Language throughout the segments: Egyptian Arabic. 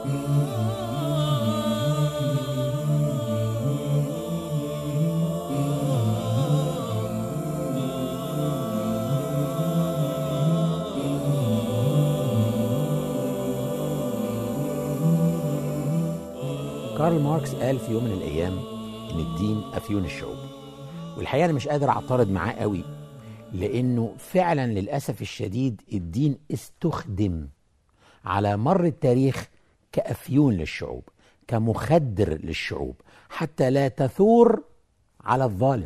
كارل ماركس قال في يوم من الايام ان الدين افيون الشعوب والحقيقه انا مش قادر اعترض معاه قوي لانه فعلا للاسف الشديد الدين استخدم على مر التاريخ كافيون للشعوب كمخدر للشعوب حتى لا تثور على الظالم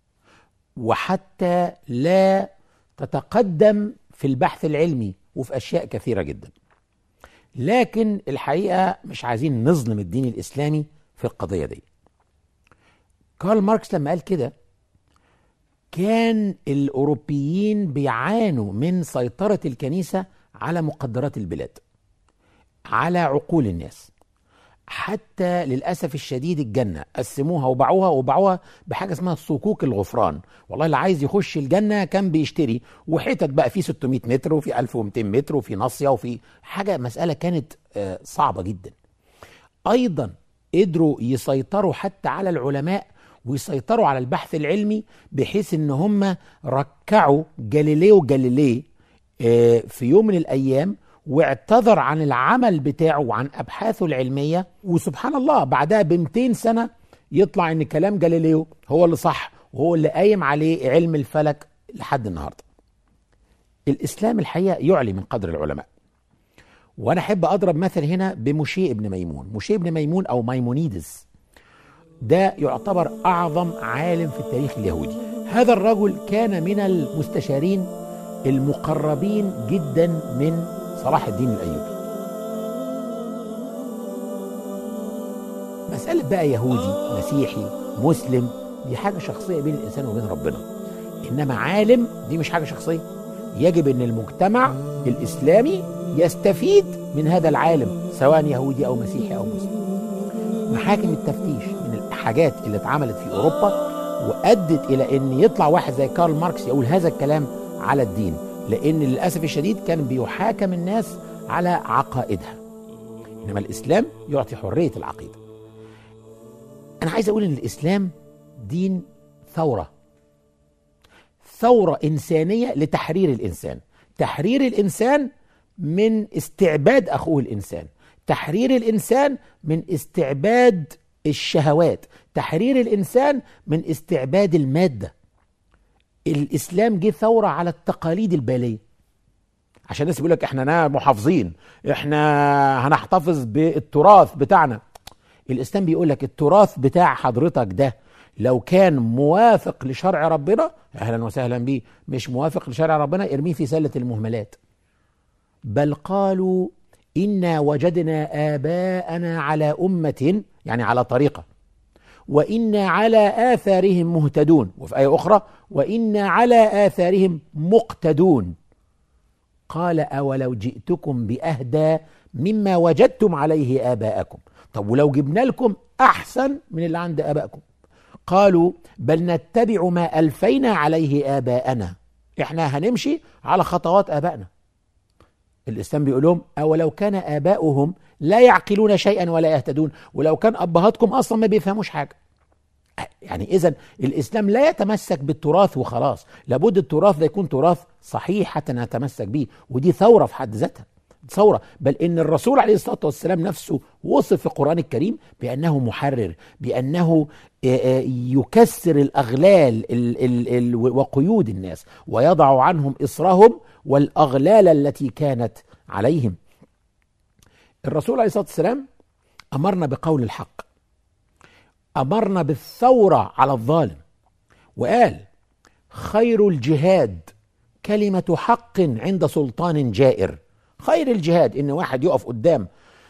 وحتى لا تتقدم في البحث العلمي وفي اشياء كثيره جدا لكن الحقيقه مش عايزين نظلم الدين الاسلامي في القضيه دي كارل ماركس لما قال كده كان الاوروبيين بيعانوا من سيطره الكنيسه على مقدرات البلاد على عقول الناس حتى للاسف الشديد الجنه قسموها وباعوها وباعوها بحاجه اسمها صكوك الغفران والله اللي عايز يخش الجنه كان بيشتري وحتت بقى في 600 متر وفي 1200 متر وفي ناصيه وفي حاجه مساله كانت آه، صعبه جدا ايضا قدروا يسيطروا حتى على العلماء ويسيطروا على البحث العلمي بحيث ان هم ركعوا جاليليو جاليلي آه، في يوم من الايام واعتذر عن العمل بتاعه وعن ابحاثه العلميه وسبحان الله بعدها ب 200 سنه يطلع ان كلام جاليليو هو اللي صح وهو اللي قايم عليه علم الفلك لحد النهارده. الاسلام الحقيقه يعلي من قدر العلماء. وانا احب اضرب مثل هنا بمشي ابن ميمون، مشي ابن ميمون او ميمونيدس ده يعتبر اعظم عالم في التاريخ اليهودي. هذا الرجل كان من المستشارين المقربين جدا من صلاح الدين الايوبي. مسألة بقى يهودي مسيحي مسلم دي حاجة شخصية بين الإنسان وبين ربنا إنما عالم دي مش حاجة شخصية يجب أن المجتمع الإسلامي يستفيد من هذا العالم سواء يهودي أو مسيحي أو مسلم محاكم التفتيش من الحاجات اللي اتعملت في أوروبا وأدت إلى أن يطلع واحد زي كارل ماركس يقول هذا الكلام على الدين لأن للأسف الشديد كان بيحاكم الناس على عقائدها إنما الإسلام يعطي حرية العقيدة أنا عايز أقول إن الإسلام دين ثورة ثورة إنسانية لتحرير الإنسان تحرير الإنسان من استعباد أخوه الإنسان تحرير الإنسان من استعباد الشهوات تحرير الإنسان من استعباد المادة الإسلام جه ثورة على التقاليد البالية عشان الناس بيقول لك احنا محافظين احنا هنحتفظ بالتراث بتاعنا الاسلام بيقول لك التراث بتاع حضرتك ده لو كان موافق لشرع ربنا اهلا وسهلا بيه مش موافق لشرع ربنا ارميه في سله المهملات بل قالوا انا وجدنا اباءنا على امه يعني على طريقه وانا على اثارهم مهتدون وفي ايه اخرى وانا على اثارهم مقتدون قال اولو جئتكم باهدى مما وجدتم عليه اباءكم طب ولو جبنا لكم احسن من اللي عند ابائكم قالوا بل نتبع ما الفينا عليه اباءنا احنا هنمشي على خطوات ابائنا الاسلام بيقول لهم اولو كان اباؤهم لا يعقلون شيئا ولا يهتدون ولو كان ابهاتكم اصلا ما بيفهموش حاجه يعني اذا الاسلام لا يتمسك بالتراث وخلاص لابد التراث ده يكون تراث صحيح حتى نتمسك به ودي ثوره في حد ذاتها ثورة بل إن الرسول عليه الصلاة والسلام نفسه وصف في القرآن الكريم بأنه محرر بأنه يكسر الأغلال وقيود الناس ويضع عنهم إصرهم والأغلال التي كانت عليهم الرسول عليه الصلاة والسلام أمرنا بقول الحق أمرنا بالثورة على الظالم وقال خير الجهاد كلمة حق عند سلطان جائر خير الجهاد ان واحد يقف قدام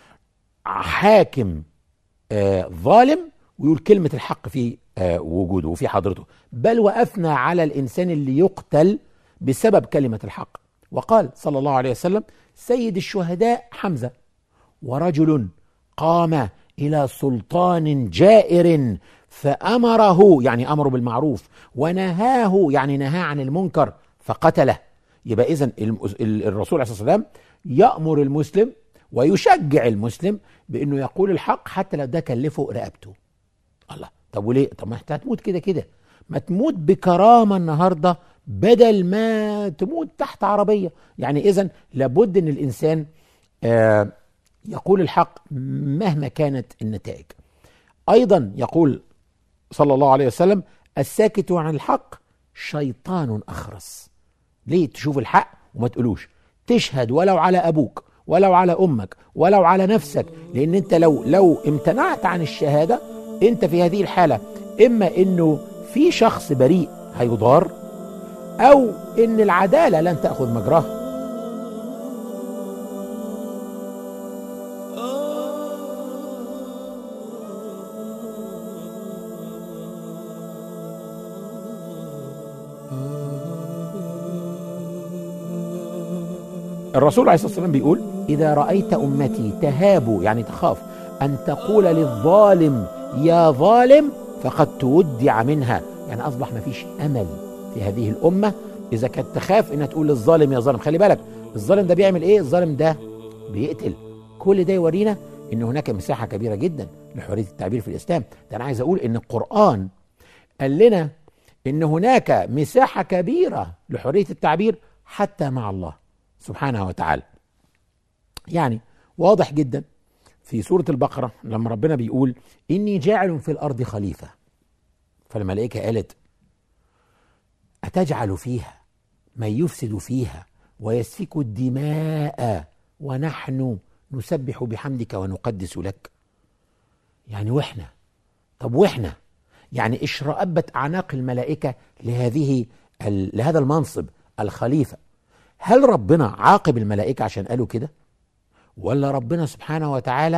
حاكم آه ظالم ويقول كلمة الحق في آه وجوده وفي حضرته بل وقفنا على الإنسان اللي يقتل بسبب كلمة الحق وقال صلى الله عليه وسلم سيد الشهداء حمزة ورجل قام إلى سلطان جائر فأمره يعني أمره بالمعروف ونهاه يعني نهاه عن المنكر فقتله يبقى إذن الرسول عليه الصلاة والسلام يأمر المسلم ويشجع المسلم بانه يقول الحق حتى لو ده كلفه رقبته الله طب وليه طب ما انت هتموت كده كده ما تموت بكرامه النهارده بدل ما تموت تحت عربيه يعني اذا لابد ان الانسان آه يقول الحق مهما كانت النتائج ايضا يقول صلى الله عليه وسلم الساكت عن الحق شيطان اخرس ليه تشوف الحق وما تقولوش تشهد ولو على ابوك ولو على امك ولو على نفسك لان انت لو لو امتنعت عن الشهاده انت في هذه الحاله اما انه في شخص بريء هيضار او ان العداله لن تاخذ مجراها الرسول عليه الصلاه والسلام بيقول اذا رايت امتي تهاب يعني تخاف ان تقول للظالم يا ظالم فقد تودع منها يعني اصبح ما فيش امل في هذه الامه اذا كانت تخاف انها تقول للظالم يا ظالم خلي بالك الظالم ده بيعمل ايه الظالم ده بيقتل كل ده يورينا ان هناك مساحه كبيره جدا لحريه التعبير في الاسلام ده انا عايز اقول ان القران قال لنا ان هناك مساحه كبيره لحريه التعبير حتى مع الله سبحانه وتعالى يعني واضح جدا في سورة البقرة لما ربنا بيقول إني جاعل في الأرض خليفة فالملائكة قالت أتجعل فيها من يفسد فيها ويسفك الدماء ونحن نسبح بحمدك ونقدس لك يعني وإحنا طب وإحنا يعني اشرأبت أعناق الملائكة لهذه لهذا المنصب الخليفة هل ربنا عاقب الملائكة عشان قالوا كده ولا ربنا سبحانه وتعالى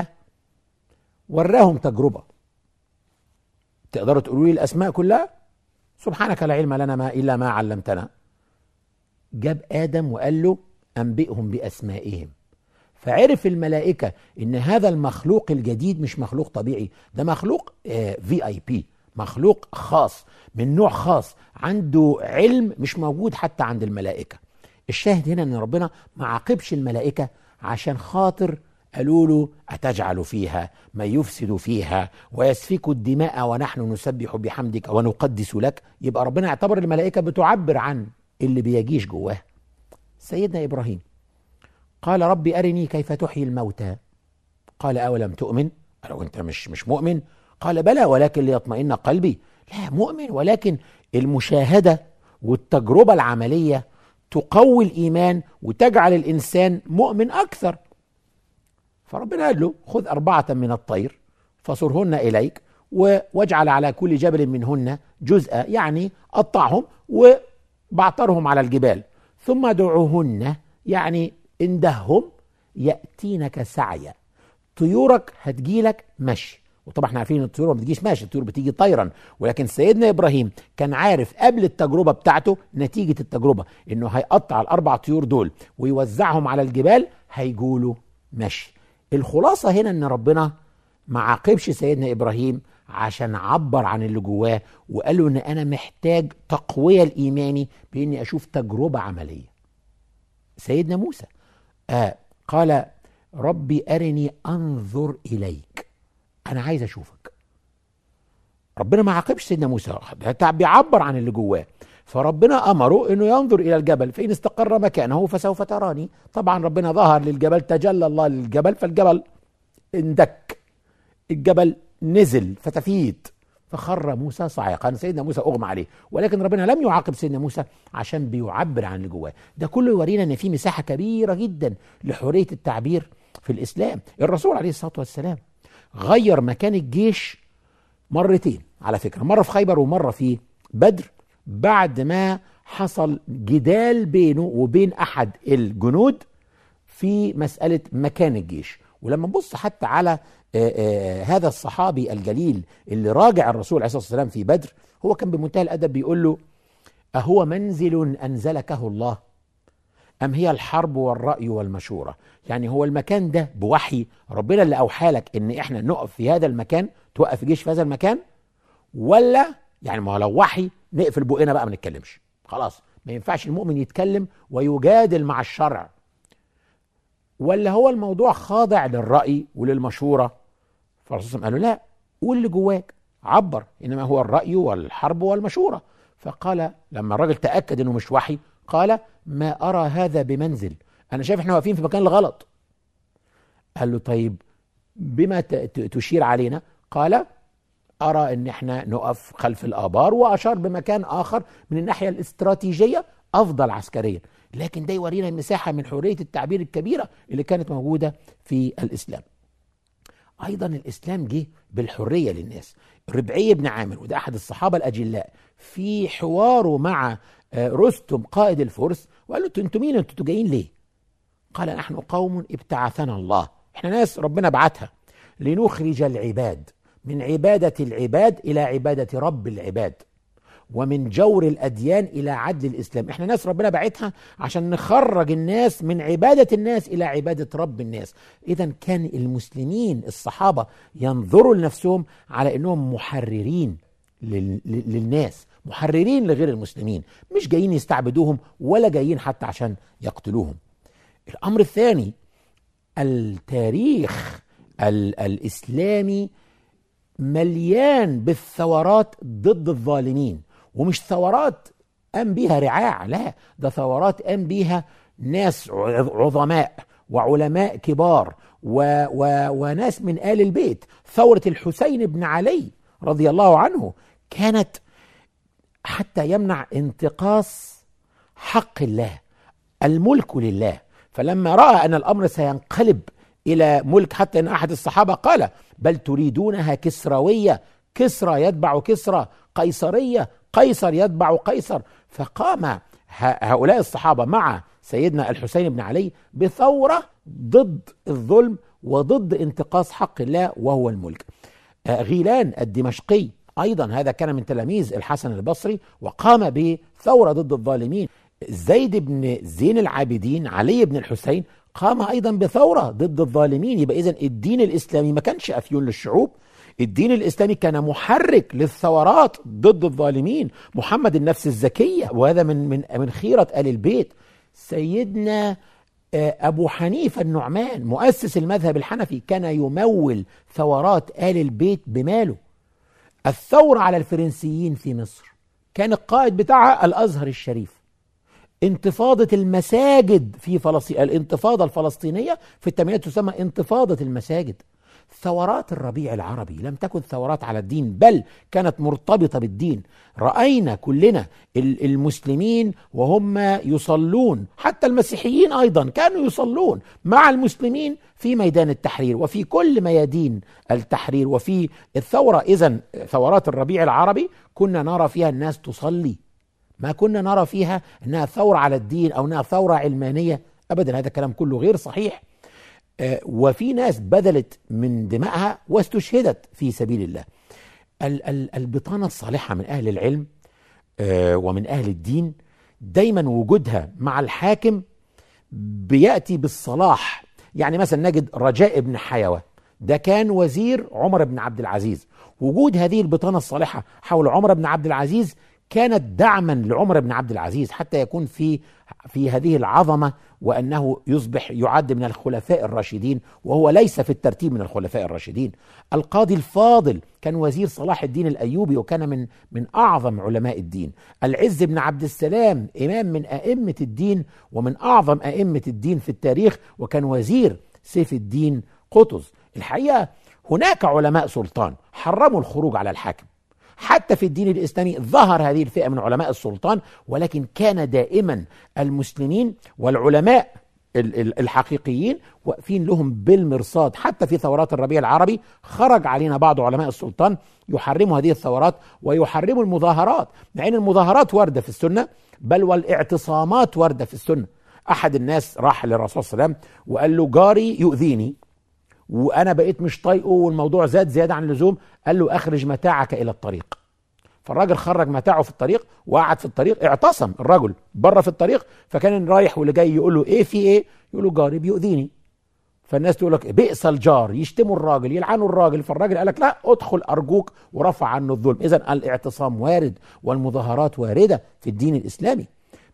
وراهم تجربة تقدروا تقولوا لي الأسماء كلها سبحانك لا علم لنا ما إلا ما علمتنا جاب آدم وقال له أنبئهم بأسمائهم فعرف الملائكة إن هذا المخلوق الجديد مش مخلوق طبيعي ده مخلوق في اي بي مخلوق خاص من نوع خاص عنده علم مش موجود حتى عند الملائكة الشاهد هنا ان ربنا ما عاقبش الملائكه عشان خاطر قالوا له اتجعل فيها من يفسد فيها ويسفك الدماء ونحن نسبح بحمدك ونقدس لك يبقى ربنا اعتبر الملائكه بتعبر عن اللي بيجيش جواه سيدنا ابراهيم قال ربي ارني كيف تحيي الموتى قال اولم تؤمن قال وانت مش مش مؤمن قال بلى ولكن ليطمئن قلبي لا مؤمن ولكن المشاهده والتجربه العمليه تقوي الايمان وتجعل الانسان مؤمن اكثر فربنا قال له خذ اربعه من الطير فصرهن اليك واجعل على كل جبل منهن جزءا يعني قطعهم وبعترهم على الجبال ثم دعوهن يعني اندههم ياتينك سعيا طيورك هتجيلك مشي وطبعا احنا عارفين ان الطيور ما بتجيش ماشي الطيور بتيجي طيرا ولكن سيدنا ابراهيم كان عارف قبل التجربه بتاعته نتيجه التجربه انه هيقطع الاربع طيور دول ويوزعهم على الجبال هيجولوا مشي الخلاصه هنا ان ربنا ما عاقبش سيدنا ابراهيم عشان عبر عن اللي جواه وقال له ان انا محتاج تقويه الايماني باني اشوف تجربه عمليه سيدنا موسى آه قال ربي ارني انظر اليك انا عايز اشوفك ربنا ما عاقبش سيدنا موسى ده بيعبر عن اللي جواه فربنا امره انه ينظر الى الجبل فان استقر مكانه فسوف تراني طبعا ربنا ظهر للجبل تجلى الله للجبل فالجبل اندك الجبل نزل فتفيت فخر موسى صاعقا سيدنا موسى اغمى عليه ولكن ربنا لم يعاقب سيدنا موسى عشان بيعبر عن اللي جواه ده كله يورينا ان في مساحه كبيره جدا لحريه التعبير في الاسلام الرسول عليه الصلاه والسلام غير مكان الجيش مرتين على فكره مره في خيبر ومره في بدر بعد ما حصل جدال بينه وبين احد الجنود في مساله مكان الجيش ولما نبص حتى على آآ آآ هذا الصحابي الجليل اللي راجع الرسول عليه الصلاه والسلام في بدر هو كان بمنتهى الادب بيقول له اهو منزل انزلكه الله ام هي الحرب والراي والمشوره يعني هو المكان ده بوحي ربنا اللي اوحى لك ان احنا نقف في هذا المكان توقف الجيش في هذا المكان ولا يعني ما لو وحي نقفل بقنا بقى ما نتكلمش خلاص ما ينفعش المؤمن يتكلم ويجادل مع الشرع ولا هو الموضوع خاضع للرأي وللمشورة فالرسول قال له لا قول اللي جواك عبر إنما هو الرأي والحرب والمشورة فقال لما الراجل تأكد إنه مش وحي قال ما أرى هذا بمنزل أنا شايف إحنا واقفين في مكان الغلط قال له طيب بما تشير علينا قال أرى إن إحنا نقف خلف الآبار وأشار بمكان آخر من الناحية الاستراتيجية أفضل عسكريا لكن ده يورينا المساحة من حرية التعبير الكبيرة اللي كانت موجودة في الإسلام أيضا الإسلام جه بالحرية للناس ربعي بن عامر وده أحد الصحابة الأجلاء في حواره مع رستم قائد الفرس وقال له انتوا مين انتوا جايين ليه قال نحن قوم ابتعثنا الله احنا ناس ربنا بعتها لنخرج العباد من عبادة العباد إلى عبادة رب العباد ومن جور الأديان إلى عدل الإسلام إحنا ناس ربنا بعتها عشان نخرج الناس من عبادة الناس إلى عبادة رب الناس إذا كان المسلمين الصحابة ينظروا لنفسهم على أنهم محررين للناس محررين لغير المسلمين مش جايين يستعبدوهم ولا جايين حتى عشان يقتلوهم الأمر الثاني التاريخ الإسلامي مليان بالثورات ضد الظالمين ومش ثورات قام بيها رعاع لا ده ثورات قام بيها ناس عظماء وعلماء كبار و و وناس من آل البيت ثورة الحسين بن علي رضي الله عنه كانت حتى يمنع انتقاص حق الله الملك لله فلما رأى أن الأمر سينقلب إلى ملك حتى أن أحد الصحابة قال بل تريدونها كسروية كسرى يتبع كسرى قيصرية قيصر يتبع قيصر فقام هؤلاء الصحابة مع سيدنا الحسين بن علي بثورة ضد الظلم وضد انتقاص حق الله وهو الملك غيلان الدمشقي أيضا هذا كان من تلاميذ الحسن البصري وقام بثورة ضد الظالمين زيد بن زين العابدين علي بن الحسين قام ايضا بثوره ضد الظالمين يبقى اذا الدين الاسلامي ما كانش افيون للشعوب الدين الاسلامي كان محرك للثورات ضد الظالمين محمد النفس الزكيه وهذا من من من خيره ال البيت سيدنا ابو حنيفه النعمان مؤسس المذهب الحنفي كان يمول ثورات ال البيت بماله الثوره على الفرنسيين في مصر كان القائد بتاعها الازهر الشريف انتفاضة المساجد في فلسطين الانتفاضة الفلسطينية في الثمانينات تسمى انتفاضة المساجد ثورات الربيع العربي لم تكن ثورات على الدين بل كانت مرتبطة بالدين رأينا كلنا المسلمين وهم يصلون حتى المسيحيين أيضا كانوا يصلون مع المسلمين في ميدان التحرير وفي كل ميادين التحرير وفي الثورة إذا ثورات الربيع العربي كنا نرى فيها الناس تصلي ما كنا نرى فيها انها ثوره على الدين او انها ثوره علمانيه ابدا هذا الكلام كله غير صحيح آه وفي ناس بذلت من دمائها واستشهدت في سبيل الله ال- ال- البطانه الصالحه من اهل العلم آه ومن اهل الدين دايما وجودها مع الحاكم بياتي بالصلاح يعني مثلا نجد رجاء بن حيوه ده كان وزير عمر بن عبد العزيز وجود هذه البطانه الصالحه حول عمر بن عبد العزيز كانت دعما لعمر بن عبد العزيز حتى يكون في في هذه العظمه وانه يصبح يعد من الخلفاء الراشدين وهو ليس في الترتيب من الخلفاء الراشدين. القاضي الفاضل كان وزير صلاح الدين الايوبي وكان من من اعظم علماء الدين. العز بن عبد السلام امام من ائمه الدين ومن اعظم ائمه الدين في التاريخ وكان وزير سيف الدين قطز. الحقيقه هناك علماء سلطان حرموا الخروج على الحاكم. حتى في الدين الاسلامي ظهر هذه الفئه من علماء السلطان ولكن كان دائما المسلمين والعلماء الحقيقيين واقفين لهم بالمرصاد حتى في ثورات الربيع العربي خرج علينا بعض علماء السلطان يحرموا هذه الثورات ويحرموا المظاهرات مع ان المظاهرات وارده في السنه بل والاعتصامات وارده في السنه احد الناس راح للرسول صلى الله عليه وسلم وقال له جاري يؤذيني وانا بقيت مش طايقه والموضوع زاد زياده عن اللزوم قال له اخرج متاعك الى الطريق فالراجل خرج متاعه في الطريق وقعد في الطريق اعتصم الرجل بره في الطريق فكان رايح واللي جاي يقول له ايه في ايه يقول له جاري بيؤذيني فالناس تقول لك بئس الجار يشتموا الراجل يلعنوا الراجل فالراجل قال لك لا ادخل ارجوك ورفع عنه الظلم اذا الاعتصام وارد والمظاهرات وارده في الدين الاسلامي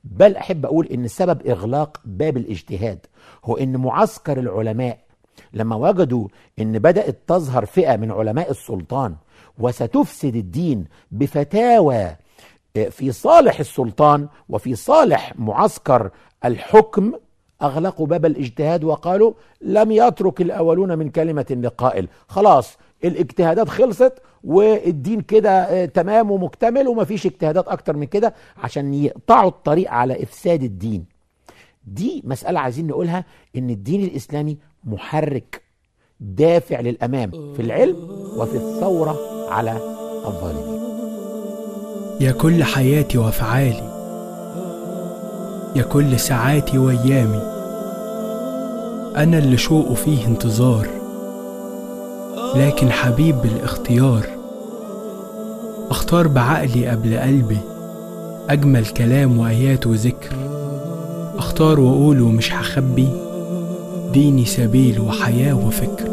بل أحب أقول إن سبب إغلاق باب الاجتهاد هو إن معسكر العلماء لما وجدوا إن بدأت تظهر فئة من علماء السلطان وستفسد الدين بفتاوى في صالح السلطان وفي صالح معسكر الحكم أغلقوا باب الاجتهاد وقالوا لم يترك الأولون من كلمة لقائل خلاص الاجتهادات خلصت والدين كده آه، تمام ومكتمل ومفيش اجتهادات أكتر من كده عشان يقطعوا الطريق على إفساد الدين دي مسألة عايزين نقولها إن الدين الإسلامي محرك دافع للأمام في العلم وفي الثورة على الظالمين يا كل حياتي وافعالي يا كل ساعاتي وايامي انا اللي شوقه فيه انتظار لكن حبيب بالاختيار اختار بعقلي قبل قلبي اجمل كلام وايات وذكر اختار واقول ومش هخبي ديني سبيل وحياه وفكر